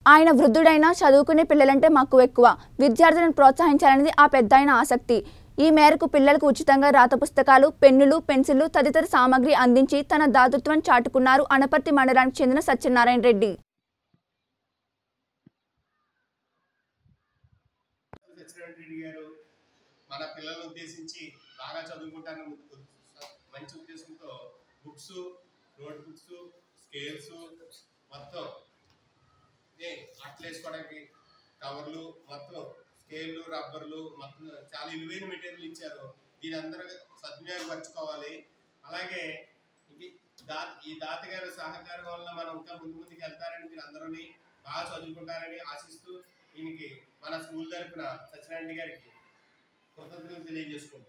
ఆయన వృద్ధుడైనా చదువుకునే పిల్లలంటే మక్కువ ఎక్కువ విద్యార్థులను ప్రోత్సహించాలనేది ఆ పెద్దాయన ఆసక్తి ఈ మేరకు పిల్లలకు ఉచితంగా రాత పుస్తకాలు పెన్నులు పెన్సిళ్లు తదితర సామాగ్రి అందించి తన దాతృత్వం చాటుకున్నారు అనపర్తి మండలానికి చెందిన సత్యనారాయణ రెడ్డి సత్యనారాయణ రెడ్డి గారు మన పిల్లలను ఉద్దేశించి బాగా చదువుకుంటారని ఉ- మంచి ఉద్దేశంతో బుక్స్ నోట్ బుక్స్ స్కేల్స్ మొత్తం ఏ, అట్లు వేసుకోవడానికి కవర్లు మొత్తం స్కేళ్ళు రబ్బర్లు మొత్తం చాలా విలువైన మెటీరియల్ ఇచ్చారు దీని అందరూ సద్వినియోగపరచుకోవాలి అలాగే ఇది దా ఈ దాతగారి సహకారం వల్ల మనం ఇంకా ముందు ముందుకు వెళ్తారని మీరు అందరూని బాగా చదువుకుంటారని ఆశిస్తూ దీనికి మన స్కూల్ తరపున సత్యనారాయణ గారికి కృతజ్ఞతలు తెలియజేసుకుంటాం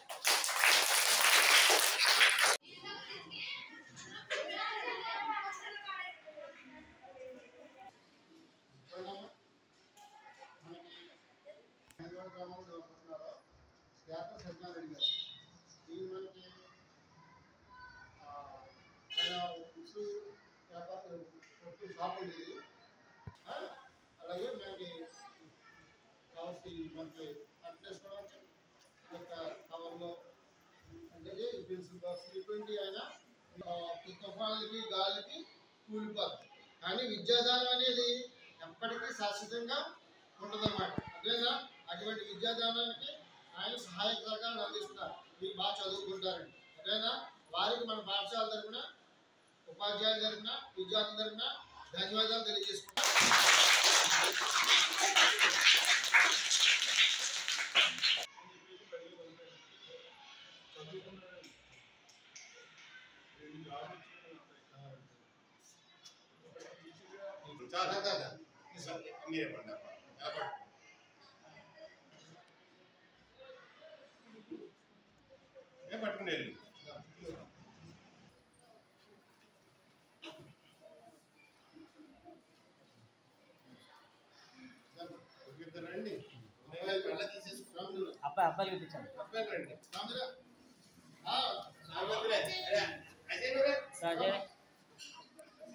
హైదరాబాద్ గ్రామంలో చదువుకుంటున్నారో శాతం సత్యనారాయణ గారు ఈ మనకి ఆ, ఆయన బుక్స్ వ్యాపారం కొట్టు షాప్ ఉండేది ఆ, అలాగే మనకి కావాల్సి మనకి అట్లేసుకోవడానికి యొక్క కవర్లో అంటే పెన్సిల్ బాక్స్ ఇటువంటి ఆయన ఆ, తుఫాన్లకి గాలికి కూలిపోతుంది కానీ విద్యాదానం అనేది ఎప్పటికీ శాశ్వతంగా ఉంటుందన్నమాట అదేనా అటువంటి విద్యాదానానికి ఆయన సహాయక సహకారాలు అందిస్తున్నారు మీరు బాగా చదువుకుంటారండి అదేనా వారికి మన పాఠశాల తరఫున ఉపాధ్యాయుల తరఫున విద్యార్థుల తరఫున ధన్యవాదాలు తెలియజేసుకుంటాం చాలా చాలా మీరే పండి అప్ప. ఎలా పట్టు? ఏ పట్టుకుని వెళ్ళు ఇద్దరు రండి నేను కళ్ళ తీసేసుకున్నాను అబ్బాయి అబ్బాయి చూపించండి అబ్బాయి రండి రామురా, ఆ, సార్వత్రే. అరే, అజయ్ నువ్వే. సరే